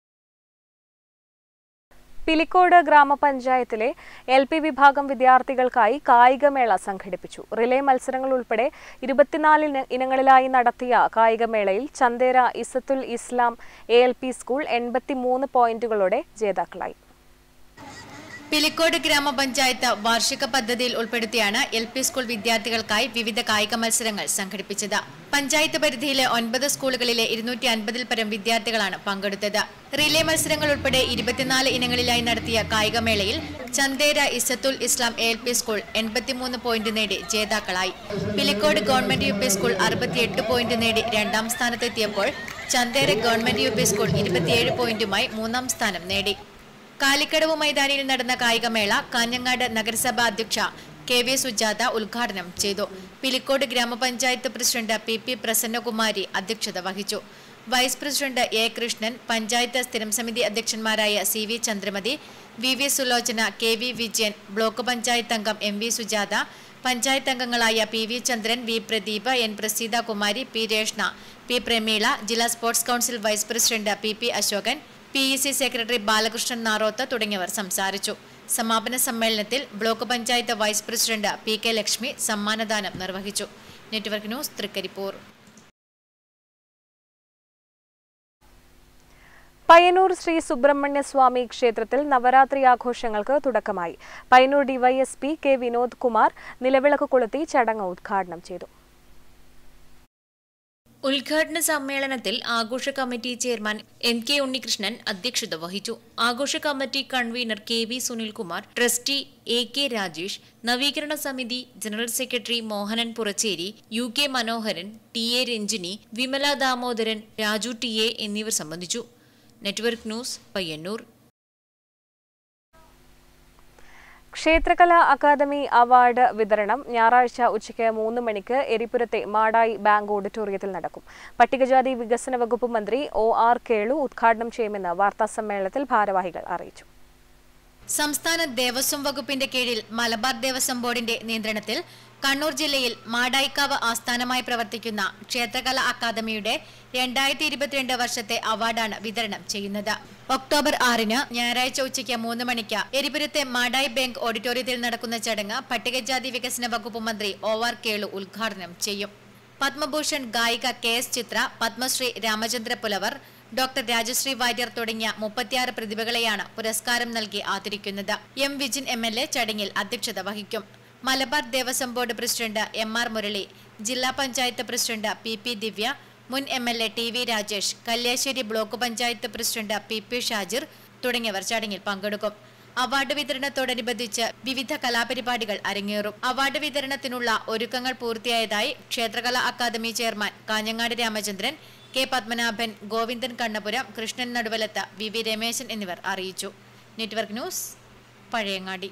പിലിക്കോട് ഗ്രാമപഞ്ചായത്തിലെ എൽ പി വിഭാഗം വിദ്യാർത്ഥികൾക്കായി കായികമേള സംഘടിപ്പിച്ചു റിലേ മത്സരങ്ങൾ ഉൾപ്പെടെ ഇരുപത്തിനാല് ഇന- ഇനങ്ങളിലായി നടത്തിയ കായികമേളയിൽ Chandera Izzathul Islam A L P school എൺപത്തിമൂന്ന് പോയിന്റുകളോടെ ജേതാക്കളായി പിലിക്കോട് ഗ്രാമപഞ്ചായത്ത് വാർഷിക പദ്ധതിയിൽ ഉൾപ്പെടുത്തിയാണ് എൽ പി സ്കൂൾ വിദ്യാർത്ഥികൾക്കായി വിവിധ കായിക മത്സരങ്ങൾ സംഘടിപ്പിച്ചത് പഞ്ചായത്ത് പരിധിയിലെ ഒൻപത് സ്കൂളുകളിലെ ഇരുന്നൂറ്റി അൻപതിൽ പരം വിദ്യാർത്ഥികളാണ് പങ്കെടുത്തത് റിലേ മത്സരങ്ങൾ ഉൾപ്പെടെ ഇരുപത്തിനാല് ഇനങ്ങളിലായി നടത്തിയ കായികമേളയിൽ Chandera Izzathul Islam A L P school എൺപത്തിമൂന്ന് പോയിന്റ് നേടി ജേതാക്കളായി Pilicode government U P school അറുപത്തിയെട്ട് പോയിന്റ് നേടി രണ്ടാം സ്ഥാനത്തെത്തിയപ്പോൾ Chandera government U P school ഇരുപത്തിയേഴ് പോയിന്റുമായി മൂന്നാം സ്ഥാനം നേടി കാലിക്കടവ് മൈതാനിയിൽ നടന്ന കായികമേള കാഞ്ഞങ്ങാട് നഗരസഭാ അധ്യക്ഷ കെ വി സുജാത ഉദ്ഘാടനം ചെയ്തു പിലിക്കോട് ഗ്രാമപഞ്ചായത്ത് പ്രസിഡന്റ് പി പി പ്രസന്നകുമാരി അധ്യക്ഷത വഹിച്ചു vice president A Krishnan panchayat സ്ഥിരം സമിതി അധ്യക്ഷന്മാരായ C V Chandramathi V V Sulochana K V Vijayan block panchayat അംഗം എം വി സുജാത പഞ്ചായത്ത് അംഗങ്ങളായ P V Chandran V Pradeep N Praseetha Kumari P Reshna P Prameela ജില്ലാ sports council vice president P P Asokan P E C secretary Balakrishnan Naroth തുടങ്ങിയവർ സംസാരിച്ചു സമാപന സമ്മേളനത്തിൽ block panchayat vice president P K Lakshmi സമ്മാനദാനം നിർവഹിച്ചു നെറ്റ്വർക്ക് ന്യൂസ് തൃക്കരിപ്പൂർ പയ്യന്നൂർ ശ്രീ സുബ്രഹ്മണ്യ സ്വാമി ക്ഷേത്രത്തിൽ നവരാത്രി ആഘോഷങ്ങൾക്ക് തുടക്കമായി പയ്യന്നൂർ ഡിവൈഎസ്പി കെ വിനോദ് കുമാർ നിലവിളക്ക് കൊളുത്തി ചടങ്ങ് ഉദ്ഘാടനം ചെയ്തു ഉദ്ഘാടന സമ്മേളനത്തിൽ ആഘോഷ committee chairman M K Unnikrishnan അധ്യക്ഷത വഹിച്ചു ആഘോഷ committee convener K V Sunilkumar trustee A K Rajesh നവീകരണ സമിതി general secretary Mohanan Puracheri U K Manoharan T A Ranjini Vimala Damodaran Raju T A എന്നിവർ സംബന്ധിച്ചു network news Payyanur Kshetrakala academy award വിതരണം ഞായറാഴ്ച ഉച്ചയ്ക്ക് മൂന്ന് മണിക്ക് എരിപുരത്തെ മാടായി ബാങ്ക് ഓഡിറ്റോറിയത്തിൽ നടക്കും പട്ടികജാതി വികസന വകുപ്പ് മന്ത്രി ഒ ആർ കേളു ഉദ്ഘാടനം ചെയ്യുമെന്ന് വാർത്താസമ്മേളനത്തിൽ ഭാരവാഹികൾ അറിയിച്ചു സംസ്ഥാന ദേവസ്വം വകുപ്പിന്റെ കീഴിൽ മലബാർ ദേവസ്വം ബോർഡിന്റെ നിയന്ത്രണത്തിൽ കണ്ണൂർ ജില്ലയിൽ മാടായിക്കാവ് ആസ്ഥാനമായി പ്രവർത്തിക്കുന്ന ക്ഷേത്രകല അക്കാദമിയുടെ രണ്ടായിരത്തി ഇരുപത്തിരണ്ട് വർഷത്തെ അവാർഡാണ് വിതരണം ചെയ്യുന്നത് ഒക്ടോബർ ആറിന് ഞായറാഴ്ച ഉച്ചയ്ക്ക് മൂന്ന് മണിക്ക് എരിപുരത്തെ മാടായി ബാങ്ക് ഓഡിറ്റോറിയത്തിൽ നടക്കുന്ന ചടങ്ങ് പട്ടികജാതി വികസന വകുപ്പ് മന്ത്രി ഒ ആർ കേളു ഉദ്ഘാടനം ചെയ്യും പത്മഭൂഷൺ ഗായിക K S Chithra Padma Shri Ramachandra Pulavar doctor Rajashree Warrier തുടങ്ങിയ മുപ്പത്തിയാറ് പ്രതിഭകളെയാണ് പുരസ്കാരം നൽകി ആദരിക്കുന്നത് M Vijin M L A ചടങ്ങിൽ അധ്യക്ഷത വഹിക്കും Malabar Devaswom board president M R Murali ജില്ലാ panchayat president P P Divya മുൻ M L A T V Rajesh Kalliasseri block panchayat president P P Shajir തുടങ്ങിയവർ ചടങ്ങിൽ പങ്കെടുക്കും അവാർഡ് വിതരണത്തോടനുബന്ധിച്ച് വിവിധ കലാപരിപാടികൾ അരങ്ങേറും അവാർഡ് വിതരണത്തിനുള്ള ഒരുക്കങ്ങൾ പൂർത്തിയായതായി Kshetrakala academy chairman Kanhangad Ramachandran K Padmanabhan Govindan Kannapuram Krishnan Naduvalath V V Rameshan എന്നിവർ അറിയിച്ചു നെറ്റ്വർക്ക് ന്യൂസ് പഴയങ്ങാടി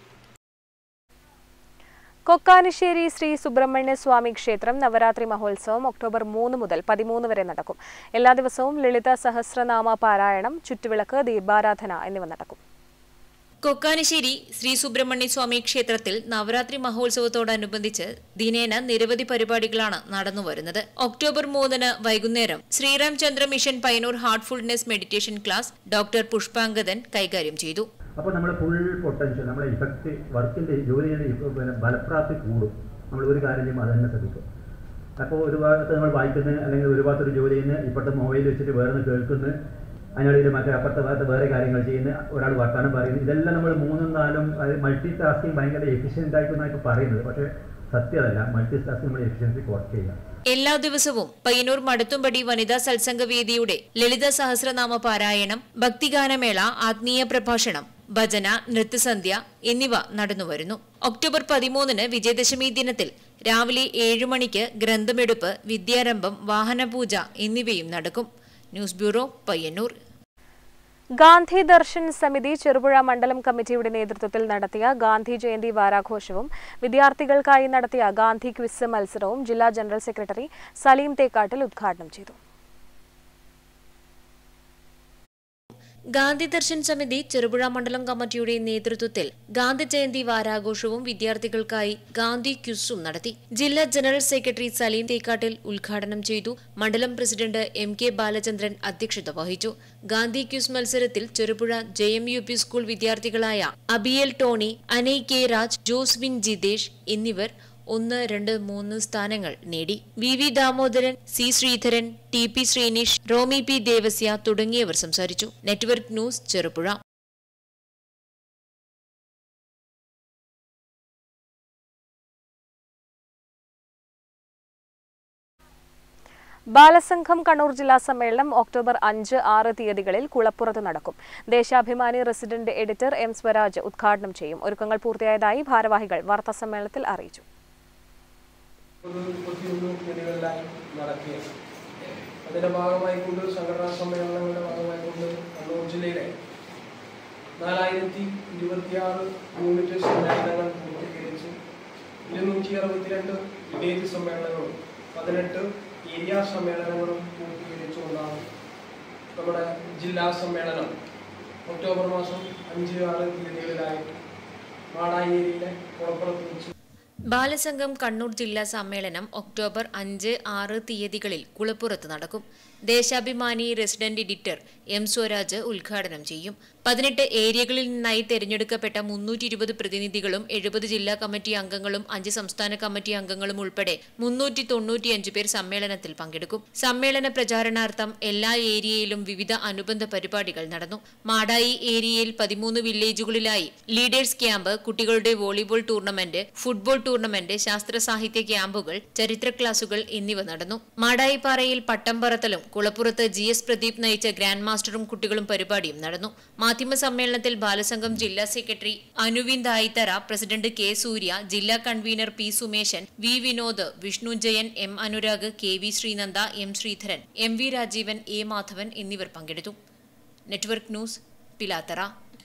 കൊക്കാനിശ്ശേരി ശ്രീ സുബ്രഹ്മണ്യ സ്വാമി ക്ഷേത്രം നവരാത്രി മഹോത്സവം ഒക്ടോബർ മൂന്ന് മുതൽ പതിമൂന്ന് വരെ നടക്കും എല്ലാ ദിവസവും ലളിത സഹസ്രനാമ പാരായണം ചുറ്റുവിളക്ക് ദീപാരാധന എന്നിവ നടക്കും കൊക്കാനിശ്ശേരി ശ്രീ സുബ്രഹ്മണ്യ സ്വാമി ക്ഷേത്രത്തിൽ നവരാത്രി മഹോത്സവത്തോടനുബന്ധിച്ച് ദിനേന നിരവധി പരിപാടികളാണ് നടന്നുവരുന്നത് ഒക്ടോബർ മൂന്നിന് വൈകുന്നേരം Shri Ram Chandra mission Payyanur heartfulness meditation class doctor Pushpangadan കൈകാര്യം ചെയ്തു അപ്പോൾ നമ്മുടെ ഫുൾ പൊട്ടൻഷ്യൽ നമ്മുടെ ഇഫക്റ്റ് വർക്കിൻ്റെ ജോലിയുടെ ഇപ്പ- പിന്നെ ഫലപ്രാപ്തി കൂടും നമ്മൾ ഒരു കാര്യം ചെയ്യുമ്പോൾ അത് തന്നെ ശ്രദ്ധിക്കും അപ്പോൾ ഒരു ഭാഗത്ത് നമ്മൾ വായിക്കുന്നത് അല്ലെങ്കിൽ ഒരു ഭാഗത്തൊരു ജോലി ചെയ്യുന്ന ഇപ്പോഴത്തെ മൊബൈൽ വെച്ചിട്ട് വേറെ ഒന്ന് കേൾക്കുന്നു അതിനിടയിൽ മറ്റേ അപ്പുറത്തെ ഭാഗത്ത് വേറെ കാര്യങ്ങൾ ചെയ്യുന്ന ഒരാൾ വർത്തമാനം പറയുന്നു ഇതെല്ലാം നമ്മൾ മൂന്നും നാലും മൾട്ടി ടാസ്കിങ് ഭയങ്കര എഫിഷ്യൻ്റ് ആയിട്ടൊന്നായിട്ട് പറയുന്നത് പക്ഷേ സത്യമല്ല മൾട്ടി ടാസ്കിങ് നമ്മൾ എഫിഷ്യൻസി കുറച്ച് ചെയ്യുക എല്ലാ ദിവസവും പയ്യന്നൂർ മടത്തുംപടി വനിതാ സത്സംഗ വേദിയുടെ ലളിത സഹസ്രനാമ പാരായണം ഭക്തിഗാനമേള ആത്മീയ പ്രഭാഷണം ഭജന നൃത്തസന്ധ്യ എന്നിവ നടന്നുവരുന്നു ഒക്ടോബർ പതിമൂന്നിന് വിജയദശമി ദിനത്തിൽ രാവിലെ ഏഴു മണിക്ക് ഗ്രന്ഥമെടുപ്പ് വിദ്യാരംഭം വാഹനപൂജ എന്നിവയും നടക്കും ന്യൂസ് ബ്യൂറോ പയ്യന്നൂർ ഗാന്ധി ദർശൻ സമിതി ചെറുപുഴ മണ്ഡലം കമ്മിറ്റിയുടെ നേതൃത്വത്തിൽ നടത്തിയ ഗാന്ധി ജയന്തി വാരാഘോഷവും വിദ്യാർത്ഥികൾക്കായി നടത്തിയ ഗാന്ധി ക്വിസ് മത്സരവും ജില്ലാ ജനറൽ സെക്രട്ടറി സലീം തേക്കാട്ടിൽ ഉദ്ഘാടനം ചെയ്തു ഗാന്ധി ദർശൻ സമിതി ചെറുപുഴ മണ്ഡലം കമ്മിറ്റിയുടെ നേതൃത്വത്തിൽ ഗാന്ധി ജയന്തി വാരാഘോഷവും വിദ്യാർത്ഥികൾക്കായി ഗാന്ധി ക്യുസും നടത്തി ജില്ലാ ജനറൽ സെക്രട്ടറി സലീം തേക്കാട്ടിൽ ഉദ്ഘാടനം ചെയ്തു മണ്ഡലം പ്രസിഡന്റ് എം കെ ബാലചന്ദ്രൻ അധ്യക്ഷത വഹിച്ചു ഗാന്ധി ക്യുസ് മത്സരത്തിൽ Cherupuzha J M U P school വിദ്യാർത്ഥികളായ അബിയൽ ടോണി അനൈ കെ രാജ് ജോസ്വിൻ ജിതേഷ് എന്നിവർ ഒന്ന് രണ്ട് മൂന്ന് സ്ഥാനങ്ങൾ നേടി V V Damodaran C Sreedharan T P Sreenish Romy P Devasya തുടങ്ങിയവർ സംസാരിച്ചു നെറ്റ്വർക്ക് ന്യൂസ് ചെറുപുഴ ബാലസംഘം കണ്ണൂർ ജില്ലാ സമ്മേളനം ഒക്ടോബർ അഞ്ച് ആറ് തീയതികളിൽ കുളപ്പുറത്ത് നടക്കും Deshabhimani resident editor M Swaraj ഉദ്ഘാടനം ചെയ്യും ഒരുക്കങ്ങൾ പൂർത്തിയായതായി ഭാരവാഹികൾ വാർത്താസമ്മേളനത്തിൽ അറിയിച്ചു ഒരു മുപ്പത്തിയൊന്ന് വേദികളിലായി നടക്കുകയാണ് അതിന്റെ ഭാഗമായി കൊണ്ട് സംഘടനാ സമ്മേളനങ്ങളുടെ ഭാഗമായി കൊണ്ട് കണ്ണൂർ ജില്ലയിലെ നാലായിരത്തി ഇരുപത്തിയാറ് യൂണിറ്റ് സമ്മേളനങ്ങൾ പൂർത്തീകരിച്ച് ഇരുന്നൂറ്റി അറുപത്തിരണ്ട് വില്ലേജ് സമ്മേളനങ്ങളും പതിനെട്ട് ഏരിയ സമ്മേളനങ്ങളും പൂർത്തീകരിച്ചുകൊണ്ടാണ് നമ്മുടെ ജില്ലാ സമ്മേളനം ഒക്ടോബർ മാസം അഞ്ച് ആറ് തീയതികളിലായിട്ട് മാടായി ഏരിയയിലെ കുളപ്പുറത്ത് വെച്ച് ബാലസംഘം കണ്ണൂർ ജില്ലാ സമ്മേളനം ഒക്ടോബർ അഞ്ച് ആറ് തീയതികളിൽ കുളപ്പുറത്ത് നടക്കും Deshabhimani resident editor M Swaraj ഉദ്ഘാടനം ചെയ്യും പതിനെട്ട് ഏരിയകളിൽ നിന്നായി തെരഞ്ഞെടുക്കപ്പെട്ട മുന്നൂറ്റി ഇരുപത് പ്രതിനിധികളും എഴുപത് ജില്ലാ കമ്മിറ്റി അംഗങ്ങളും അഞ്ച് സംസ്ഥാന കമ്മിറ്റി അംഗങ്ങളും ഉൾപ്പെടെ മുന്നൂറ്റി തൊണ്ണൂറ്റിയഞ്ച് പേർ സമ്മേളനത്തിൽ പങ്കെടുക്കും സമ്മേളന പ്രചാരണാർത്ഥം എല്ലാ ഏരിയയിലും വിവിധ അനുബന്ധ പരിപാടികൾ നടന്നു മാടായി ഏരിയയിൽ പതിമൂന്ന് വില്ലേജുകളിലായി ലീഡേഴ്സ് ക്യാമ്പ് കുട്ടികളുടെ വോളിബോൾ ടൂർണമെന്റ് ഫുട്ബോൾ ടൂർണമെന്റ് ശാസ്ത്ര സാഹിത്യ ക്യാമ്പുകൾ ചരിത്ര ക്ലാസുകൾ എന്നിവ നടന്നു മാടായിപ്പാറയിൽ പട്ടം പറത്തലും കുളപ്പുറത്ത് ജി എസ് പ്രദീപ് നയിച്ച ഗ്രാൻഡ് മാസ്റ്ററും കുട്ടികളും പരിപാടിയും നടന്നു മാധ്യമ സമ്മേളനത്തിൽ ബാലസംഘം ജില്ലാ secretary Anuvind Ayithara president K Surya ജില്ലാ convener P Sumeshan V Vinod Vishnu Jayan M Anurag K V Sreenanda M Sreedharan M V Rajeevan A Madhavan എന്നിവർ പങ്കെടുത്തു നെറ്റ്വർക്ക് ന്യൂസ് പിലാത്തറ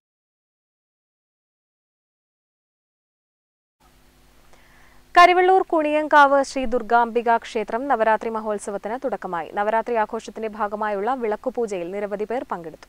കരിവള്ളൂർ കുണിയങ്കാവ് ശ്രീ ദുർഗാംബിക ക്ഷേത്രം നവരാത്രി മഹോത്സവത്തിന് തുടക്കമായി നവരാത്രി ആഘോഷത്തിന്റെ ഭാഗമായുള്ള വിളക്കുപൂജയിൽ നിരവധി പേർ പങ്കെടുത്തു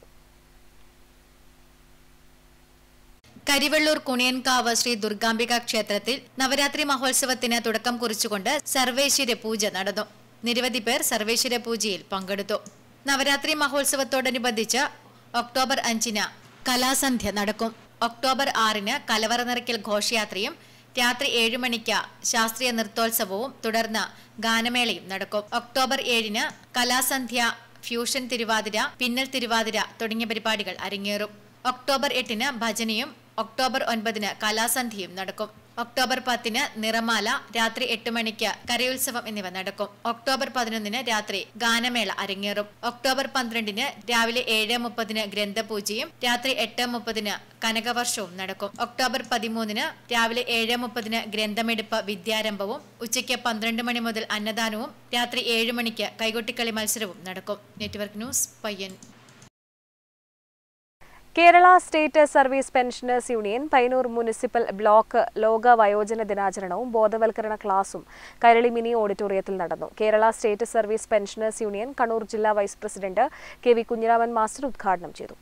കരിവള്ളൂർ കുണിയൻകാവ് ശ്രീ ദുർഗാംബിക ക്ഷേത്രത്തിൽ നവരാത്രി മഹോത്സവത്തിന് തുടക്കം കുറിച്ചുകൊണ്ട് സർവേശ്വര പൂജ നടന്നു നിരവധി പേർ സർവേശ്വര പൂജയിൽ പങ്കെടുത്തു നവരാത്രി മഹോത്സവത്തോടനുബന്ധിച്ച് ഒക്ടോബർ അഞ്ചിന് കലാസന്ധ്യ നടക്കും ഒക്ടോബർ ആറിന് കലവറ നിറയ്ക്കൽ ഘോഷയാത്രയും രാത്രി ഏഴ് മണിക്ക് ശാസ്ത്രീയ നൃത്തോത്സവവും തുടർന്ന് ഗാനമേളയും നടക്കും ഒക്ടോബർ ഏഴിന് കലാസന്ധ്യ ഫ്യൂഷൻ തിരുവാതിര പിന്നൽ തിരുവാതിര തുടങ്ങിയ പരിപാടികൾ അരങ്ങേറും ഒക്ടോബർ എട്ടിന് ഭജനയും ഒക്ടോബർ ഒൻപതിന് കലാസന്ധ്യയും നടക്കും ഒക്ടോബർ പത്തിന് നിറമാല രാത്രി എട്ട് മണിക്ക് കരയുത്സവം എന്നിവ നടക്കും ഒക്ടോബർ പതിനൊന്നിന് രാത്രി ഗാനമേള അരങ്ങേറും ഒക്ടോബർ പന്ത്രണ്ടിന് രാവിലെ ഏഴ് മുപ്പതിന് ഗ്രന്ഥപൂജയും രാത്രി എട്ട് മുപ്പതിന് കനകവർഷവും നടക്കും ഒക്ടോബർ പതിമൂന്നിന് രാവിലെ ഏഴ് മുപ്പതിന് ഗ്രന്ഥമെടുപ്പ് വിദ്യാരംഭവും ഉച്ചയ്ക്ക് പന്ത്രണ്ട് മണി മുതൽ അന്നദാനവും രാത്രി ഏഴ് മണിക്ക് കൈകൊട്ടിക്കളി മത്സരവും നടക്കും നെറ്റ്വർക്ക് ന്യൂസ് പയ്യൻ Kerala state service pensioners union Payyanur municipal block ലോക വയോജന ദിനാചരണവും ബോധവൽക്കരണ ക്ലാസും കൈരളി മിനി ഓഡിറ്റോറിയത്തിൽ നടന്നു Kerala state service pensioners union Kannur ജില്ലാ vice president K V Kunhiraman master ഉദ്ഘാടനം ചെയ്തു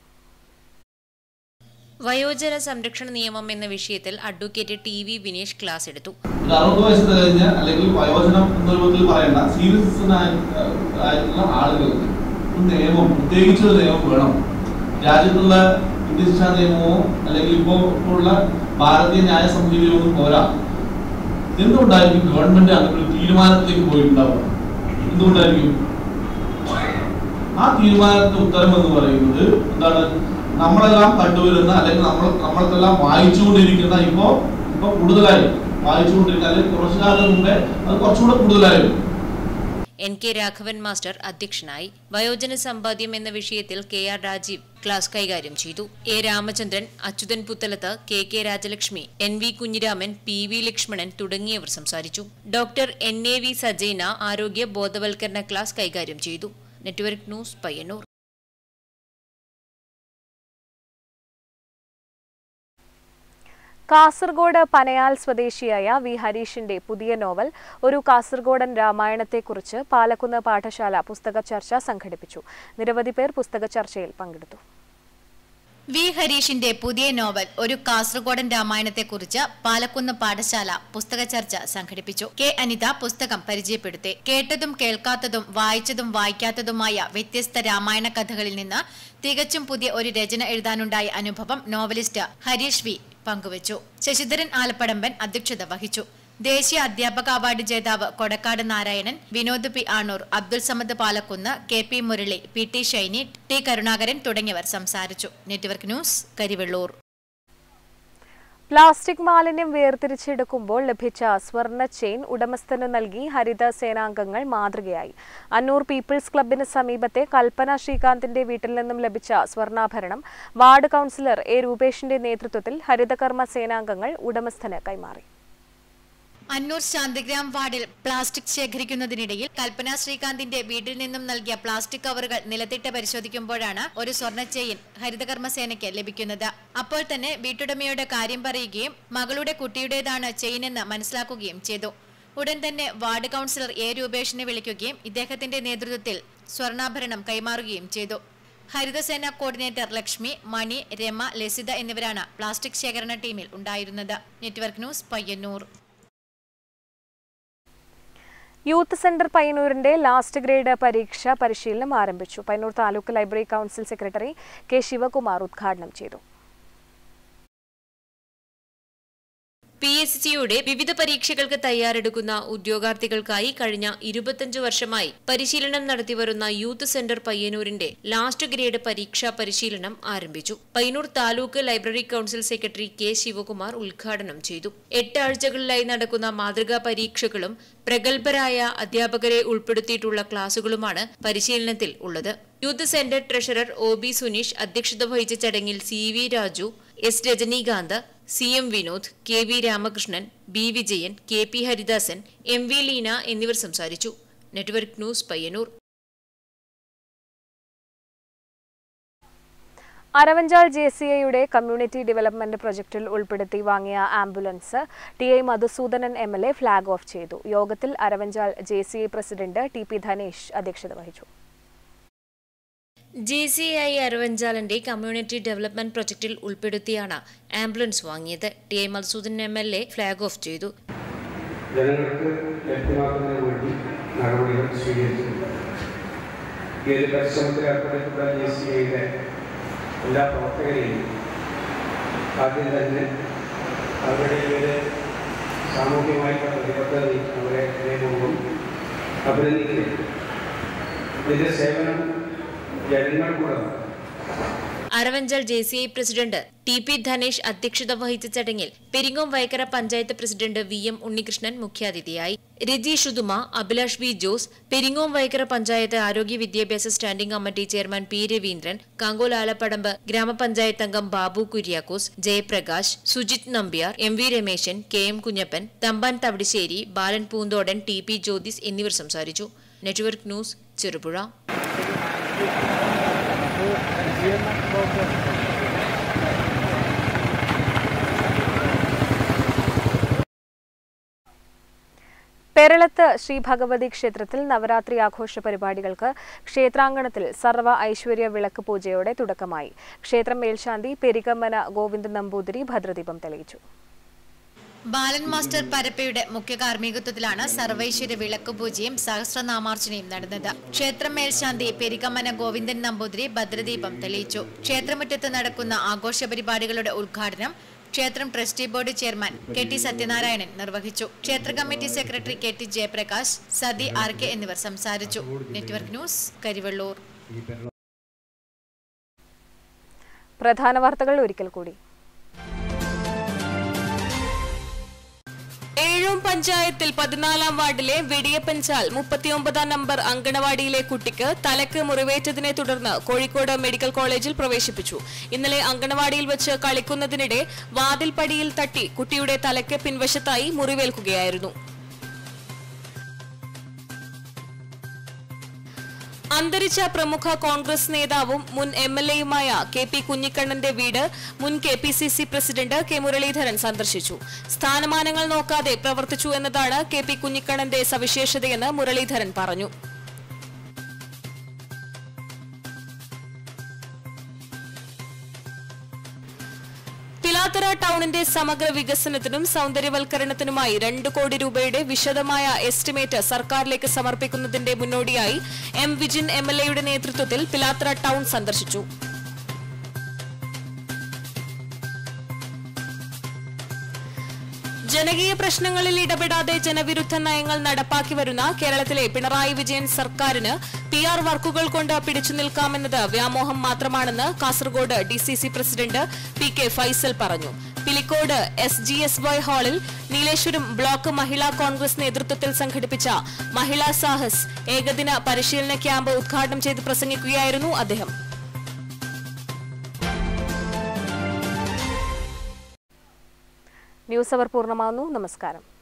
വയോജന സംരക്ഷണ നിയമം എന്ന വിഷയത്തിൽ advocate T V Vinesh class എടുത്തു ഒരു അറുപത് വയസ്സ് കഴിഞ്ഞ അല്ലെങ്കിൽ വയോജനം എന്ന രൂപത്തിൽ പറയണ്ട സീനിയർ സിറ്റിസൺ ആയിട്ടുള്ള ആളുകൾക്ക് ഒരു നിയമം പ്രത്യേകിച്ച് ഒരു നിയമം വേണം രാജ്യത്തുള്ള ഇന്ത്യൻ ശിക്ഷാ നിയമമോ അല്ലെങ്കിൽ ഇപ്പോൾ ഉള്ള ഭാരതീയ ന്യായ സംഹിതയോ ഒന്നും പോരാ എന്തുകൊണ്ടായിരിക്കും ഗവൺമെന്റ് അങ്ങനെ ഒരു തീരുമാനത്തിലേക്ക് പോയിട്ടുണ്ടാവുക എന്തുകൊണ്ടായിരിക്കും ആ തീരുമാനത്തിന്റെ ഉത്തരം എന്ന് പറയുന്നത് എന്താണ് നമ്മളെല്ലാം കണ്ടുവരുന്ന അല്ലെങ്കിൽ നമ്മൾ നമ്മൾക്കെല്ലാം വായിച്ചുകൊണ്ടിരിക്കുന്ന ഇപ്പോ ഇപ്പൊ കൂടുതലായി വായിച്ചുകൊണ്ടിരിക്കുന്ന അല്ലെങ്കിൽ കുറച്ചു കാലം മുമ്പേ അത് കുറച്ചുകൂടെ കൂടുതലായിരുന്നു എൻ കെ രാഘവൻ മാസ്റ്റർ അധ്യക്ഷനായി വയോജന സമ്പാദ്യം എന്ന വിഷയത്തിൽ കെ ആർ രാജീവ് ക്ലാസ് കൈകാര്യം ചെയ്തു A Ramachandran Achuthan Puthalath K K Rajalakshmi N V Kunhiraman P V Lakshmanan തുടങ്ങിയവർ സംസാരിച്ചു doctor N A V Sajaina ആരോഗ്യ ബോധവൽക്കരണ ക്ലാസ് കൈകാര്യം ചെയ്തു നെറ്റ്വർക്ക് ന്യൂസ് പയ്യന്നൂർ കാസർഗോഡ് പനയാൽ സ്വദേശിയായ വി ഹരീഷിന്റെ പുതിയ നോവൽ ഒരു കാസർഗോഡൻ രാമായണത്തെക്കുറിച്ച് പാലക്കുന്ന് പാഠശാല പുസ്തക ചർച്ച സംഘടിപ്പിച്ചു നിരവധി പേർ പുസ്തക ചർച്ചയിൽ പങ്കെടുത്തു വി ഹരീഷിന്റെ പുതിയ നോവൽ ഒരു കാസർഗോഡൻ രാമായണത്തെക്കുറിച്ച് പാലക്കുന്ന് പാഠശാല പുസ്തക ചർച്ച സംഘടിപ്പിച്ചു കെ അനിത പുസ്തകം പരിചയപ്പെടുത്തി കേട്ടതും കേൾക്കാത്തതും വായിച്ചതും വായിക്കാത്തതുമായ വ്യത്യസ്ത രാമായണ കഥകളിൽ നിന്ന് തികച്ചും പുതിയ ഒരു രചന എഴുതാനുണ്ടായ അനുഭവം നോവലിസ്റ്റ് ഹരീഷ് വി പങ്കുവച്ചു ശശിധരൻ ആലപ്പടമ്പൻ അധ്യക്ഷത വഹിച്ചു ദേശീയ അധ്യാപക അവാർഡ് ജേതാവ് Kodakkad Narayanan Vinod P Anoor Abdul Samad Palakkunnu K P Murali P T Shiny T Karunakaran തുടങ്ങിയവർ സംസാരിച്ചു നെറ്റ്വർക്ക് ന്യൂസ് കരിവെള്ളൂർ പ്ലാസ്റ്റിക് മാലിന്യം വേർതിരിച്ചെടുക്കുമ്പോൾ ലഭിച്ച സ്വർണ്ണ ചെയിൻ ഉടമസ്ഥന് നൽകി ഹരിത സേനാംഗങ്ങൾ മാതൃകയായി അന്നൂർ പീപ്പിൾസ് ക്ലബിന് സമീപത്തെ കൽപ്പന ശ്രീകാന്തിന്റെ വീട്ടിൽ നിന്നും ലഭിച്ച സ്വർണ്ണാഭരണം വാർഡ് കൗൺസിലർ എ രൂപേഷിന്റെ നേതൃത്വത്തിൽ ഹരിതകർമ്മ സേനാംഗങ്ങൾ ഉടമസ്ഥന് കൈമാറി അന്നൂർ ശാന്തിഗ്രാം വാർഡിൽ പ്ലാസ്റ്റിക് ശേഖരിക്കുന്നതിനിടയിൽ കൽപ്പന ശ്രീകാന്തിന്റെ വീട്ടിൽ നിന്നും നൽകിയ പ്ലാസ്റ്റിക് കവറുകൾ നിലത്തിട്ട് പരിശോധിക്കുമ്പോഴാണ് ഒരു സ്വർണ്ണ ചെയിൻ ഹരിതകർമ്മസേനയ്ക്ക് ലഭിക്കുന്നത് അപ്പോൾ തന്നെ വീട്ടുടമയോട് കാര്യം പറയുകയും മകളുടെ കുട്ടിയുടേതാണ് ചെയിനെന്ന് മനസ്സിലാക്കുകയും ചെയ്തു ഉടൻ തന്നെ വാർഡ് കൌൺസിലർ എ രൂപേഷിനെ വിളിക്കുകയും ഇദ്ദേഹത്തിന്റെ നേതൃത്വത്തിൽ സ്വർണ്ണാഭരണം കൈമാറുകയും ചെയ്തു ഹരിതസേന കോർഡിനേറ്റർ ലക്ഷ്മി മണി രമ ലസിത എന്നിവരാണ് പ്ലാസ്റ്റിക് ശേഖരണ ടീമിൽ ഉണ്ടായിരുന്നത് network news Payyanur youth centre പയ്യന്നൂരിന്റെ ലാസ്റ്റ് ഗ്രേഡ് പരീക്ഷ പരിശീലനം ആരംഭിച്ചു Payyanur taluk library council secretary K Sivakumar ഉദ്ഘാടനം ചെയ്തു പി എസ് സിയുടെ വിവിധ പരീക്ഷകൾക്ക് തയ്യാറെടുക്കുന്ന ഉദ്യോഗാർത്ഥികൾക്കായി കഴിഞ്ഞ ഇരുപത്തഞ്ചു വർഷമായി പരിശീലനം നടത്തിവരുന്ന യൂത്ത് സെന്റർ പയ്യന്നൂരിന്റെ ലാസ്റ്റ് ഗ്രേഡ് പരീക്ഷാ പരിശീലനം ആരംഭിച്ചു Payyanur taluk library council secretary K Sivakumar ഉദ്ഘാടനം ചെയ്തു എട്ട് ആഴ്ചകളിലായി നടക്കുന്ന മാതൃകാ പരീക്ഷകളും പ്രഗത്ഭരായ അധ്യാപകരെ ഉൾപ്പെടുത്തിയിട്ടുള്ള ക്ലാസുകളുമാണ് പരിശീലനത്തിൽ ഉള്ളത് youth centre treasurer O B Suneesh അധ്യക്ഷത വഹിച്ച ചടങ്ങിൽ C V Raju S Rajinikanth C M Vinod K V Ramakrishnan B Vijayan K P Haridasan M V Leena എന്നിവർ സംസാരിച്ചു network news Payyanur Aravanchal J C ഐയുടെ കമ്മ്യൂണിറ്റി ഡെവലപ്മെന്റ് പ്രൊജക്ടിൽ ഉൾപ്പെടുത്തി വാങ്ങിയ ambulance T I Madhusoodanan M L A flag off ചെയ്തു യോഗത്തിൽ Aravanchal J C I president T P Dhanesh അധ്യക്ഷത വഹിച്ചു J C I അരവഞ്ചാലന്റെ community development പ്രൊജക്ടിൽ ഉൾപ്പെടുത്തിയാണ് ആംബുലൻസ് വാങ്ങിയത് T I Madhusoodanan M L A flag off ചെയ്തു ജനങ്ങൾക്ക് ലഭ്യമാക്കുന്നതിന് വേണ്ടി നടപടികൾ സ്വീകരിച്ചിട്ടുണ്ട് ഈ ഒരു പരിശ്രമത്തിൽ ഏർപ്പെട്ടിട്ടുള്ള ജെ സി ഐയുടെ എല്ലാ പ്രവർത്തകരെയും ആദ്യം തന്നെ അവരുടെ ഈ ഒരു സാമൂഹ്യമായിട്ടുള്ള പ്രതിബദ്ധതയും അവരെ നിയമവും അഭിനന്ദിക്കുകയും ഇതിൻ്റെ സേവനം ജനങ്ങൾക്കുള്ളതാണ് Aravanchal J C I president T P Dhanesh അധ്യക്ഷത വഹിച്ച ചടങ്ങിൽ Peringome Vaikkara panchayat president V M Unnikrishnan മുഖ്യാതിഥിയായി രജി ഷുദുമ അഭിലാഷ് വി ജോസ് പെരിങ്ങോം വൈക്കര പഞ്ചായത്ത് ആരോഗ്യ വിദ്യാഭ്യാസ standing committee chairman P Raveendran Kankol Alapadamba ഗ്രാമപഞ്ചായത്ത് അംഗം Babu Kuriakose Jayaprakash Sujith Nambiar M V Rameshan K M Kunhappan Thampan Thavidisseri Balan Poonthodan T P Jyothis എന്നിവർ സംസാരിച്ചു നെറ്റ്വർക്ക് ന്യൂസ് ചെറുപുഴ പേരളത്ത് ശ്രീ ഭഗവതി ക്ഷേത്രത്തിൽ നവരാത്രി ആഘോഷ പരിപാടികൾക്ക് ക്ഷേത്രാങ്കണത്തിൽ സർവ്വ ഐശ്വര്യ വിളക്ക് പൂജയോടെ തുടക്കമായി ക്ഷേത്രം മേൽശാന്തി പെരികമ്മന ഗോവിന്ദൻ നമ്പൂതിരി ഭദ്രദീപം തെളിയിച്ചു ബാലൻ മാസ്റ്റർ പരപ്പയുടെ മുഖ്യ കാർമ്മികത്വത്തിലാണ് സർവൈശ്വര്യ വിളക്ക് പൂജയും സഹസ്രനാമാർച്ചനയും നടന്നത് ക്ഷേത്രം മേൽശാന്തി പെരികമ്മന ഗോവിന്ദൻ നമ്പൂതിരി ഭദ്രദീപം തെളിയിച്ചു ക്ഷേത്രമുറ്റത്ത് നടക്കുന്ന ആഘോഷ പരിപാടികളുടെ ഉദ്ഘാടനം ക്ഷേത്രം trustee board chairman K T Sathyanarayanan നിർവഹിച്ചു ക്ഷേത്ര committee secretary K T Jayaprakash Sathi R K എന്നിവർ സംസാരിച്ചു നെറ്റ്വർക്ക് ന്യൂസ് കരിവള്ളൂർ പ്രധാന വാർത്തകൾ ഒരിക്കൽ കൂടി ഏഴോം പഞ്ചായത്തിൽ പതിനാലാം വാർഡിലെ വെടിയപ്പൻചാൽ മുപ്പത്തിയൊമ്പതാം നമ്പർ അങ്കണവാടിയിലെ കുട്ടിക്ക് തലക്ക് മുറിവേറ്റതിനെ തുടർന്ന് കോഴിക്കോട് മെഡിക്കൽ കോളേജിൽ പ്രവേശിപ്പിച്ചു ഇന്നലെ അങ്കണവാടിയിൽ വെച്ച് കളിക്കുന്നതിനിടെ വാതിൽപ്പടിയിൽ തട്ടി കുട്ടിയുടെ തലയ്ക്ക് പിൻവശത്തായി മുറിവേൽക്കുകയായിരുന്നു അന്തരിച്ച പ്രമുഖ കോൺഗ്രസ് നേതാവും മുൻ എം എൽ എയുമായ കെ പി കുഞ്ഞിക്കണ്ണന്റെ വീട് മുൻ K P C C president K Muraleedharan സന്ദർശിച്ചു സ്ഥാനമാനങ്ങൾ നോക്കാതെ പ്രവർത്തിച്ചു എന്നതാണ് കെ പി കുഞ്ഞിക്കണ്ണന്റെ സവിശേഷതയെന്ന് മുരളീധരൻ പറഞ്ഞു പിലാത്തറ ടൗണിന്റെ സമഗ്ര വികസനത്തിനും സൗന്ദര്യവൽക്കരണത്തിനുമായി രണ്ട് കോടി രൂപയുടെ വിശദമായ എസ്റ്റിമേറ്റ് സർക്കാരിലേക്ക് സമർപ്പിക്കുന്നതിന്റെ മുന്നോടിയായി എം വിജിൻ എം എൽ എയുടെ നേതൃത്വത്തിൽ പിലാത്തറ ടൗൺ സന്ദർശിച്ചു ജനകീയ പ്രശ്നങ്ങളിൽ ഇടപെടാതെ ജനവിരുദ്ധ നയങ്ങൾ നടപ്പാക്കി വരുന്ന കേരളത്തിലെ പിണറായി വിജയൻ സർക്കാരിന് പി ആർ വർക്കുകൾ കൊണ്ട് പിടിച്ചു നിൽക്കാമെന്നത് വ്യാമോഹം മാത്രമാണെന്ന് Kasaragod D C C president P K Faisal പറഞ്ഞു Pilicode S G S Y ഹാളിൽ നീലേശ്വരം ബ്ലോക്ക് മഹിളാ കോൺഗ്രസ് നേതൃത്വത്തിൽ സംഘടിപ്പിച്ച മഹിളാ സാഹസ് ഏകദിന പരിശീലന ക്യാമ്പ് ഉദ്ഘാടനം ചെയ്ത് പ്രസംഗിക്കുകയായിരുന്നു അദ്ദേഹം ന്യൂസ് അവർ പൂർണ്ണമാകുന്നു നമസ്കാരം